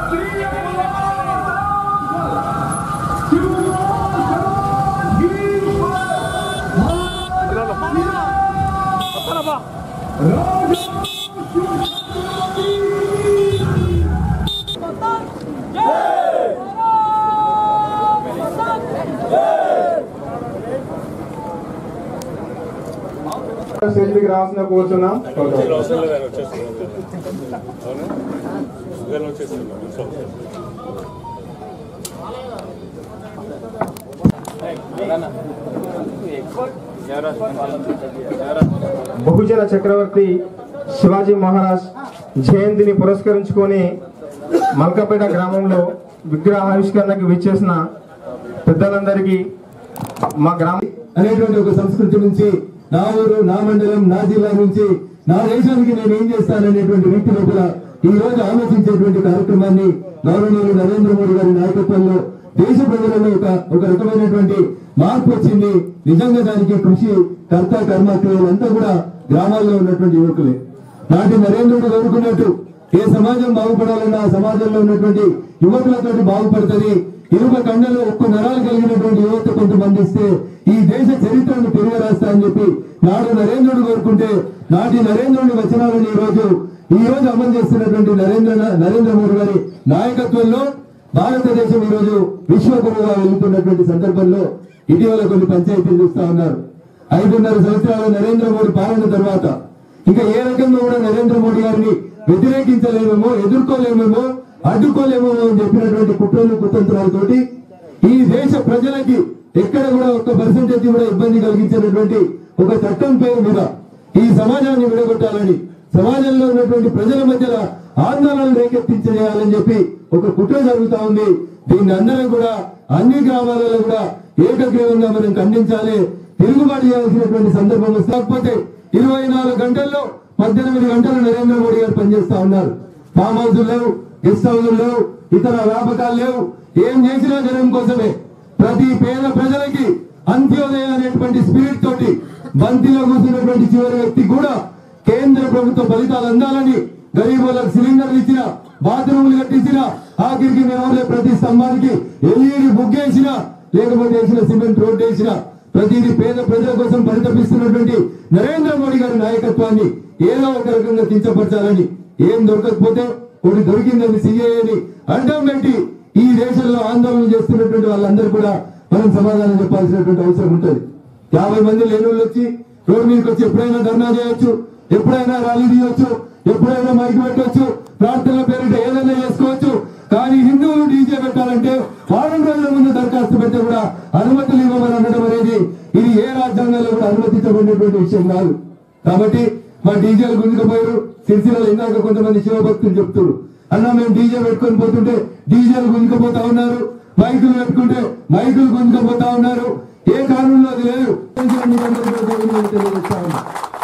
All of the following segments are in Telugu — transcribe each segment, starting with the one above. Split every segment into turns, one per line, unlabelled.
స్టేజ్కి రావాల్సిన కూర్చున్నాం బహుజన చక్రవర్తి శివాజీ మహారాజ్ జయంతిని పురస్కరించుకొని మల్కపేట గ్రామంలో విగ్రహ ఆవిష్కరణకు విచ్చేసిన పెద్దలందరికీ మా గ్రామ
అనేటువంటి ఒక సంస్కృతి నుంచి నా ఊరు నా మండలం నా జిల్లా నుంచి నా దేశానికి నేను ఏం చేస్తాననేటువంటి వ్యక్తి లోపల ఈ రోజు ఆలోచించేటువంటి కార్యక్రమాన్ని గౌరవనీయులు నరేంద్ర మోడీ గారి నాయకత్వంలో దేశ ప్రజలలో ఒక ఒక రకమైనటువంటి మార్పు వచ్చింది నిజంగా దానికి కృషి కర్త కర్మ క్రియలంతా కూడా గ్రామాల్లో ఉన్నటువంటి యువకులే నాటి నరేంద్రుడు కోరుకున్నట్టు ఏ సమాజం బాగుపడాలన్నా ఆ సమాజంలో ఉన్నటువంటి యువకులతో బాగుపడుతుంది ఇరుక కండలో ఒక్క నరాలు కలిగినటువంటి యువత కొంతమంది ఇస్తే ఈ దేశ చరిత్రను తిరిగి రాస్తా అని చెప్పి నాడు నరేంద్రుడు కోరుకుంటే నాటి నరేంద్రుడి వచనాలను ఈ రోజు ఈ రోజు అమలు చేస్తున్నటువంటి నరేంద్ర నరేంద్ర మోడీ గారి నాయకత్వంలో భారతదేశం ఈ రోజు విశ్వగురువుగా వెళ్తున్నటువంటి సందర్భంలో ఇటీవల కొన్ని పంచాయతీలు చూస్తా ఉన్నారు ఐదున్నర సంవత్సరాల నరేంద్ర మోడీ పాలన తర్వాత ఇంకా ఏ రకంగా కూడా నరేంద్ర మోడీ గారిని వ్యతిరేకించలేమేమో ఎదుర్కోలేమేమో అడ్డుకోలేమో అని చెప్పినటువంటి కుట్రలు కుతంత్రాలతోటి ఈ దేశ ప్రజలకి ఎక్కడ కూడా ఒక్క పర్సెంటేజ్ కూడా ఇబ్బంది కలిగించినటువంటి ఒక చట్టం పేరు మీద ఈ సమాజాన్ని విడగొట్టాలని సమాజంలో ఉన్నటువంటి ప్రజల మధ్యలో ఆందోళనలు రేకెత్తించేయాలని చెప్పి ఒక కుట్ర జరుగుతా ఉంది దీన్ని అందరం కూడా అన్ని గ్రామాలలో కూడా ఏకగ్రీవంగా మనం ఖండించాలి తిరుగుబాటు చేయాల్సినటువంటి సందర్భం వస్తే కాకపోతే ఇరవై నాలుగు గంటల్లో పద్దెనిమిది గంటలు నరేంద్ర మోడీ గారు పనిచేస్తా ఉన్నారు ఫామ్ హౌస్ లేవు గెస్ట్ హౌస్ లేవు ఇతర వ్యాపకాలు లేవు ఏం చేసినా జనం కోసమే ప్రతి పేద ప్రజలకి అంత్యోదయ అనేటువంటి స్పిరిట్ తోటి బంతిలో కూర్చున్నటువంటి చివరి వ్యక్తి కూడా కేంద్ర ప్రభుత్వ ఫలితాలు అందాలని గరీబులకు సిలిండర్లు ఇచ్చిన బాత్రూములు కట్టించిన ఆఖరికి మేము ప్రతి స్తంభానికి ఎల్ఈడి బుగ్గేసిన లేకపోతే వేసిన సిమెంట్ రోడ్ వేసిన ప్రతిదీ పేద ప్రజల కోసం పరితపిస్తున్నటువంటి నరేంద్ర మోడీ గారి నాయకత్వాన్ని ఏదో ఒక రకంగా కించపరచాలని ఏం దొరకకపోతే ఒకటి దొరికిందని సిఏని అడ్డం పెట్టి ఈ దేశంలో ఆందోళన చేస్తున్నటువంటి వాళ్ళందరూ కూడా మనం సమాధానం చెప్పాల్సినటువంటి అవసరం ఉంటుంది యాభై మంది లేని వాళ్ళు వచ్చి రోడ్డు మీదకి వచ్చి ఎప్పుడైనా ధర్నా చేయొచ్చు ఎప్పుడైనా ర్యాలీ తీయొచ్చు ఎప్పుడైనా మైక్ పెట్టొచ్చు ప్రార్థనల పేరిట ఏదైనా చేసుకోవచ్చు కానీ హిందువులు డీజే పెట్టాలంటే వారం రోజుల ముందు దరఖాస్తు పెడితే కూడా అనుమతులు ఇవ్వమని అనడం అనేది ఇది ఏ రాజ్యాంగంలో కూడా అనుమతించబడినటువంటి విషయం కాదు కాబట్టి మా డీజేలు గుంజుకుపోయారు సిరిసిలలో ఇందాక కొంతమంది శివభక్తులు చెప్తున్నారు అన్న మేము డీజే పెట్టుకొని పోతుంటే డీజేలు గుంజుకుపోతా ఉన్నారు మైకులు పెట్టుకుంటే మైకులు గుంజుకుపోతా ఉన్నారు ఏ కారణంలో అది లేదు తెలియజేస్తా ఉన్నా.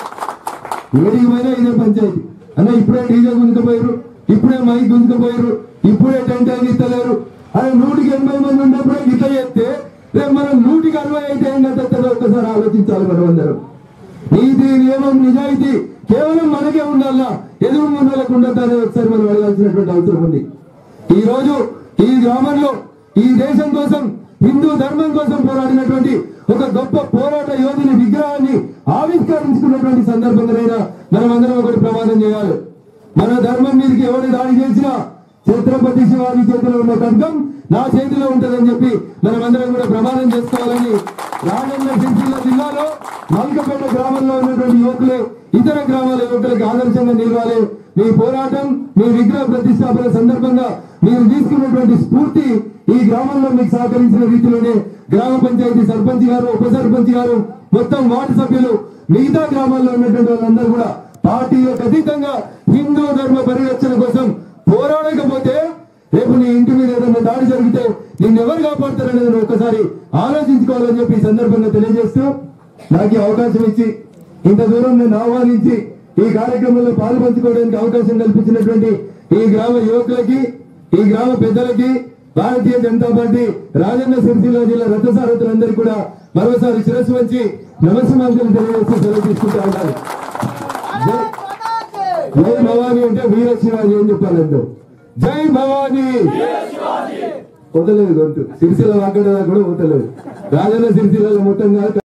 ఏడికి పోయినా ఇదే పంచాయతీ అన్న ఇప్పుడే డీజే గుంజుకుపోయారు ఇప్పుడే మైక్ గుంజుకుపోయారు ఇప్పుడే టెంట్ అని ఇస్తలేరు అదే నూటికి ఎనభై మంది ఉన్నప్పుడే గిట్ల చేస్తే రేపు మనం నూటికి అరవై అయితే ఏం కట్టేస్తుందో ఒక్కసారి ఆలోచించాలి మనం అందరం నీతి నియమం నిజాయితీ కేవలం మనకే ఉండాలా ఎదురు ముందులకు ఉండద్దని ఒకసారి మనం అడగాల్సినటువంటి అవసరం ఉంది ఈ రోజు ఈ గ్రామంలో ఈ దేశం కోసం హిందూ ధర్మం కోసం పోరాడినటువంటి ఒక గొప్ప పోరాట యోధుని విగ్రహాన్ని ఆవిష్కరించుకున్నటువంటి సందర్భంగానైనా మనం అందరం ఒకటి ప్రమాదం చేయాలి మన ధర్మం మీదకి ఎవరు దాడి చేసినా ఛత్రపతి శివాజీ చేతిలో ఉన్న ఖడ్గం నా చేతిలో ఉంటదని చెప్పి మనం అందరం కూడా ప్రమాణం చేసుకోవాలని రాజన్న సిరిసిల్ల జిల్లాలో మల్కపేట గ్రామంలో ఉన్నటువంటి యువకులే ఇతర గ్రామాల యువకులకు ఆదర్శంగా నిలవాలి మీ పోరాటం మీ విగ్రహ ప్రతిష్టాపన సందర్భంగా మీరు తీసుకున్నటువంటి స్ఫూర్తి ఈ గ్రామంలో మీకు సహకరించిన రీతిలోనే గ్రామ పంచాయతీ సర్పంచ్ గారు ఉప సర్పంచ్ గారు మొత్తం వార్డు సభ్యులు మిగతా గ్రామాల్లో ఉన్నటువంటి వాళ్ళందరూ కూడా పార్టీలకు అతీతంగా హిందూ ధర్మ పరిరక్షణ కోసం పోరాడకపోతే రేపు నీ ఇంటి మీద ఏదైనా దాడి జరిగితే నిన్ను ఎవరు కాపాడతారనేది నువ్వు ఒక్కసారి ఆలోచించుకోవాలని చెప్పి ఈ సందర్భంగా తెలియజేస్తూ నాకు ఈ అవకాశం ఇచ్చి ఇంత దూరం నేను ఆహ్వానించి ఈ కార్యక్రమంలో పాలు పంచుకోవడానికి అవకాశం కల్పించినటువంటి ఈ గ్రామ యువకులకి ఈ గ్రామ పెద్దలకి భారతీయ జనతా పార్టీ రాజన్న సిరిసిల్ల జిల్లా రథసారథులందరికీ కూడా మరోసారి శిరస్సు వంచి నమస్కారం తెలియజేస్తూ సెలవు తీసుకుంటా ఉన్నారు జై- జై భవానీ అంటే వీర శివాజీ అని చెప్పాలి అందరూ జై భవానీ వదలేదు గొంతు సిరిసిల్ల వాకడ కూడా వదలేదు రాజన్న సిరిసిల్ల మొత్తం కాదు